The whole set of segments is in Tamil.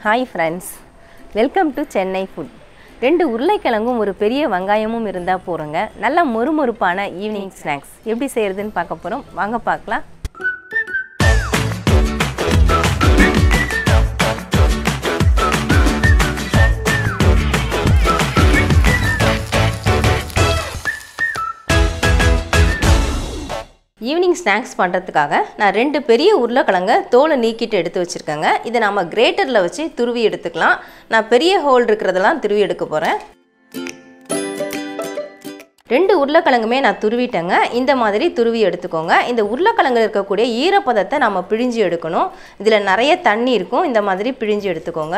hi friends welcome to Chennai food ரெண்டு உருளைக்கிழங்கும் ஒரு பெரிய வெங்காயமும் இருந்தால் போகிறோங்க நல்ல மொறுமொறுப்பான ஈவினிங் ஸ்நாக்ஸ் எப்படி செய்கிறதுன்னு பார்க்க போகிறோம் வாங்க பார்க்கலாம் ஈவினிங் ஸ்நாக்ஸ் பண்ணுறதுக்காக நான் ரெண்டு பெரிய உருளைக்கிழங்க தோலை நீக்கிட்டு எடுத்து வச்சுருக்கேங்க இதை நம்ம கிரேட்டரில் வச்சு துருவி எடுத்துக்கலாம் நான் பெரிய ஹோல் இருக்கிறதெல்லாம் துருவி எடுக்க போகிறேன் ரெண்டு உருளைக்கிழங்குமே நான் துருவிட்டேங்க இந்த மாதிரி துருவி எடுத்துக்கோங்க இந்த உருளைக்கிழங்குல இருக்கக்கூடிய ஈரப்பதத்தை நம்ம பிழிஞ்சு எடுக்கணும் இதில் நிறைய தண்ணி இருக்கும் இந்த மாதிரி பிழிஞ்சு எடுத்துக்கோங்க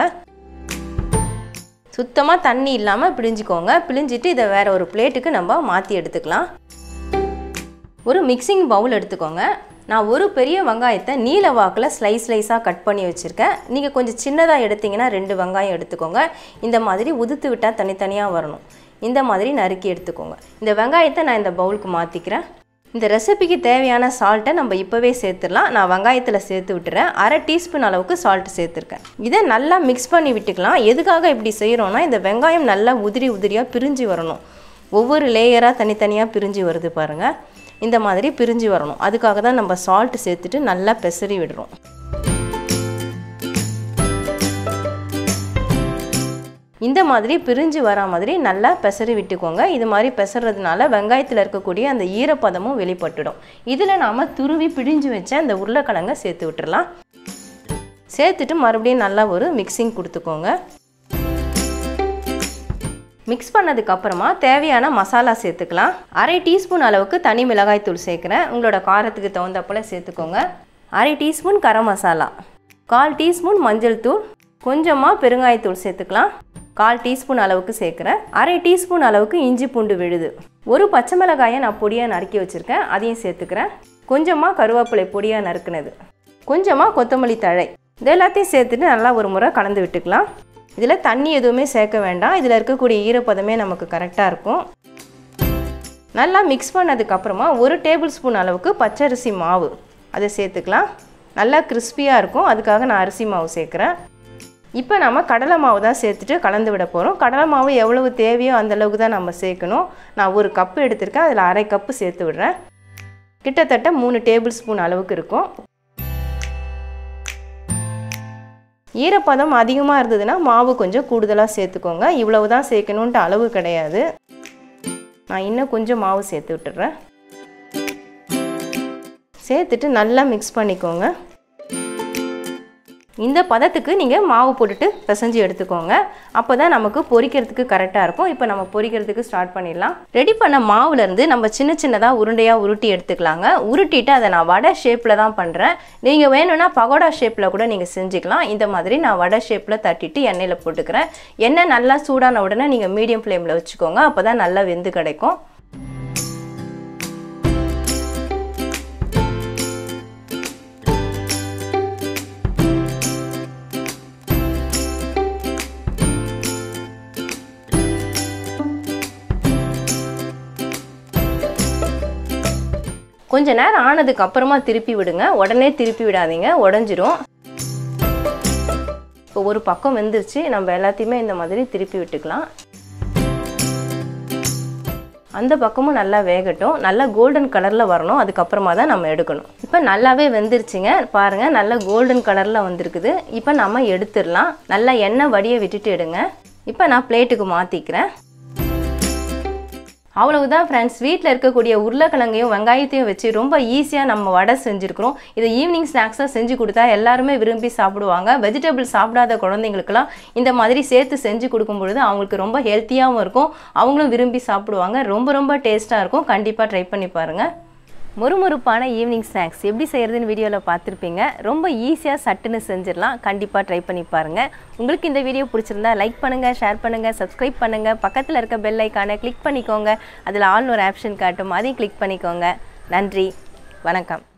சுத்தமாக தண்ணி இல்லாமல் பிழிஞ்சிக்கோங்க பிழிஞ்சிட்டு இதை வேற ஒரு பிளேட்டுக்கு நம்ம மாற்றி எடுத்துக்கலாம் ஒரு மிக்சிங் பவுல் எடுத்துக்கோங்க நான் ஒரு பெரிய வெங்காயத்தை நீல வாக்கில் ஸ்லைஸ் ஸ்லைஸாக கட் பண்ணி வச்சுருக்கேன் நீங்கள் கொஞ்சம் சின்னதாக எடுத்தீங்கன்னா ரெண்டு வெங்காயம் எடுத்துக்கோங்க இந்த மாதிரி உதுத்து விட்டால் தனித்தனியாக வரணும் இந்த மாதிரி நறுக்கி எடுத்துக்கோங்க இந்த வெங்காயத்தை நான் இந்த பவுலுக்கு மாற்றிக்கிறேன் இந்த ரெசிபிக்கு தேவையான சால்ட்டை நம்ம இப்போவே சேர்த்துடலாம் நான் வெங்காயத்தில் சேர்த்து விட்டுறேன் அரை டீஸ்பூன் அளவுக்கு சால்ட் சேர்த்துருக்கேன் இதை நல்லா மிக்ஸ் பண்ணி விட்டுக்கலாம் எதுக்காக இப்படி செய்கிறோன்னா இந்த வெங்காயம் நல்லா உதிரி உதிரியாக பிரிஞ்சு வரணும் ஒவ்வொரு லேயராக தனித்தனியாக பிரிஞ்சு வருது பாருங்கள் இந்த மாதிரி பிரிஞ்சு வரணும் அதுக்காக தான் நம்ம சால்ட் சேர்த்துட்டு நல்லா பெசரி விடுறோம் இந்த மாதிரி பிரிஞ்சு வர மாதிரி நல்லா பெசரி விட்டுக்கோங்க இது மாதிரி பெசறதுனால வெங்காயத்தில் இருக்கக்கூடிய அந்த ஈரப்பதமும் வெளிப்பட்டுடும் இதில் நாம் துருவி பிழிஞ்சு வச்ச அந்த உருளைக்கிழங்கை சேர்த்து விட்டுறலாம் சேர்த்துட்டு மறுபடியும் நல்லா ஒரு மிக்சிங் கொடுத்துக்கோங்க மிக்ஸ் பண்ணதுக்கு அப்புறமா தேவையான மசாலா சேர்த்துக்கலாம் அரை டீஸ்பூன் அளவுக்கு தனி மிளகாய் தூள் சேர்க்குறேன் உங்களோட காரத்துக்கு தகுந்த போல் சேர்த்துக்கோங்க அரை டீஸ்பூன் கரம் மசாலா கால் டீஸ்பூன் மஞ்சள் தூள் கொஞ்சமாக பெருங்காயத்தூள் சேர்த்துக்கலாம் கால் டீஸ்பூன் அளவுக்கு சேர்க்குறேன் அரை டீஸ்பூன் அளவுக்கு இஞ்சி பூண்டு விழுது ஒரு பச்சை மிளகாயை நான் பொடியாக நறுக்கி வச்சுருக்கேன் அதையும் சேர்த்துக்கிறேன் கொஞ்சமாக கருவேப்பிலை பொடியாக நறுக்குனது கொஞ்சமாக கொத்தமல்லி தழை இது எல்லாத்தையும் சேர்த்துட்டு நல்லா ஒரு முறை கலந்து விட்டுக்கலாம் இதில் தண்ணி எதுவுமே சேர்க்க வேண்டாம் இதில் இருக்கக்கூடிய ஈரப்பதமே நமக்கு கரெக்டாக இருக்கும் நல்லா மிக்ஸ் பண்ணதுக்கப்புறமா ஒரு டேபிள் ஸ்பூன் அளவுக்கு பச்சரிசி மாவு அதை சேர்த்துக்கலாம் நல்லா கிறிஸ்பியாக இருக்கும் அதுக்காக நான் அரிசி மாவு சேர்க்குறேன் இப்போ நம்ம கடலை மாவு தான் சேர்த்துட்டு கலந்து விட போகிறோம் கடலை மாவு எவ்வளவு தேவையோ அந்தளவுக்கு தான் நம்ம சேர்க்கணும் நான் ஒரு கப்பு எடுத்திருக்கேன் அதில் அரை கப்பு சேர்த்து விடுறேன் கிட்டத்தட்ட மூணு டேபிள் ஸ்பூன் அளவுக்கு இருக்கும் ஈரப்பதம் அதிகமாக இருந்ததுன்னா மாவு கொஞ்சம் கூடுதலாக சேர்த்துக்கோங்க இவ்வளவு தான் சேர்க்கணுன்ட்டு அளவு கிடையாது நான் இன்னும் கொஞ்சம் மாவு சேர்த்து விட்டுறேன் சேர்த்துட்டு நல்லா மிக்ஸ் பண்ணிக்கோங்க இந்த பதத்துக்கு நீங்கள் மாவு போட்டுட்டு பிசைஞ்சு எடுத்துக்கோங்க அப்போ தான் நமக்கு பொரிக்கிறதுக்கு கரெக்டாக இருக்கும் இப்போ நம்ம பொரிக்கிறதுக்கு ஸ்டார்ட் பண்ணிடலாம் ரெடி பண்ண மாவுலேருந்து நம்ம சின்ன சின்னதாக உருண்டையாக உருட்டி எடுத்துக்கலாங்க உருட்டிட்டு அதை நான் வடை ஷேப்பில் தான் பண்ணுறேன் நீங்கள் வேணும்னா பகோடா ஷேப்பில் கூட நீங்கள் செஞ்சுக்கலாம் இந்த மாதிரி நான் வடை ஷேப்பில் தட்டிட்டு எண்ணெயில் போட்டுக்கிறேன் எண்ணெய் நல்லா சூடான உடனே நீங்கள் மீடியம் ஃப்ளேமில் வச்சுக்கோங்க அப்போ தான் நல்லா வெந்து கிடைக்கும் கொஞ்ச நேரம் ஆனதுக்கு அப்புறமா திருப்பி விடுங்க உடனே திருப்பி விடாதீங்க உடஞ்சிரும் இப்போ ஒரு பக்கம் வெந்துருச்சு நம்ம எல்லாத்தையுமே இந்த மாதிரி திருப்பி விட்டுக்கலாம் அந்த பக்கமும் நல்லா வேகட்டும் நல்லா கோல்டன் கலரில் வரணும் அதுக்கப்புறமா தான் நம்ம எடுக்கணும் இப்போ நல்லாவே வெந்துருச்சுங்க பாருங்கள் நல்லா கோல்டன் கலரில் வந்திருக்குது இப்போ நம்ம எடுத்துடலாம் நல்லா எண்ணெய் வடியை விட்டுட்டு எடுங்க இப்போ நான் பிளேட்டுக்கு மாற்றிக்கிறேன் அவ்வளவுதான் ஃப்ரெண்ட்ஸ் வீட்டில் இருக்கக்கூடிய உருளைக்கிழங்கையும் வெங்காயத்தையும் வச்சு ரொம்ப ஈஸியாக நம்ம வடை செஞ்சுருக்கிறோம் இதை ஈவினிங் ஸ்நாக்ஸாக செஞ்சு கொடுத்தா எல்லாருமே விரும்பி சாப்பிடுவாங்க வெஜிடபிள் சாப்பிடாத குழந்தைங்களுக்குலாம் இந்த மாதிரி சேர்த்து செஞ்சு கொடுக்கும் பொழுது அவங்களுக்கு ரொம்ப ஹெல்த்தியாகவும் இருக்கும் அவங்களும் விரும்பி சாப்பிடுவாங்க ரொம்ப ரொம்ப டேஸ்ட்டாக இருக்கும் கண்டிப்பாக ட்ரை பண்ணி பாருங்கள் முறுமுறுப்பான ஈவினிங் ஸ்நாக்ஸ் எப்படி செய்கிறதுன்னு வீடியோவில் பார்த்துருப்பீங்க ரொம்ப ஈஸியாக சட்டுன்னு செஞ்சிடலாம் கண்டிப்பாக ட்ரை பண்ணி பாருங்கள் உங்களுக்கு இந்த வீடியோ பிடிச்சிருந்தா லைக் பண்ணுங்கள் ஷேர் பண்ணுங்கள் சப்ஸ்கிரைப் பண்ணுங்கள் பக்கத்தில் இருக்க பெல் ஐக்கானை கிளிக் பண்ணிக்கோங்க அதில் ஆல்னு ஒரு ஆப்ஷன் காட்டும் அதையும் கிளிக் பண்ணிக்கோங்க நன்றி வணக்கம்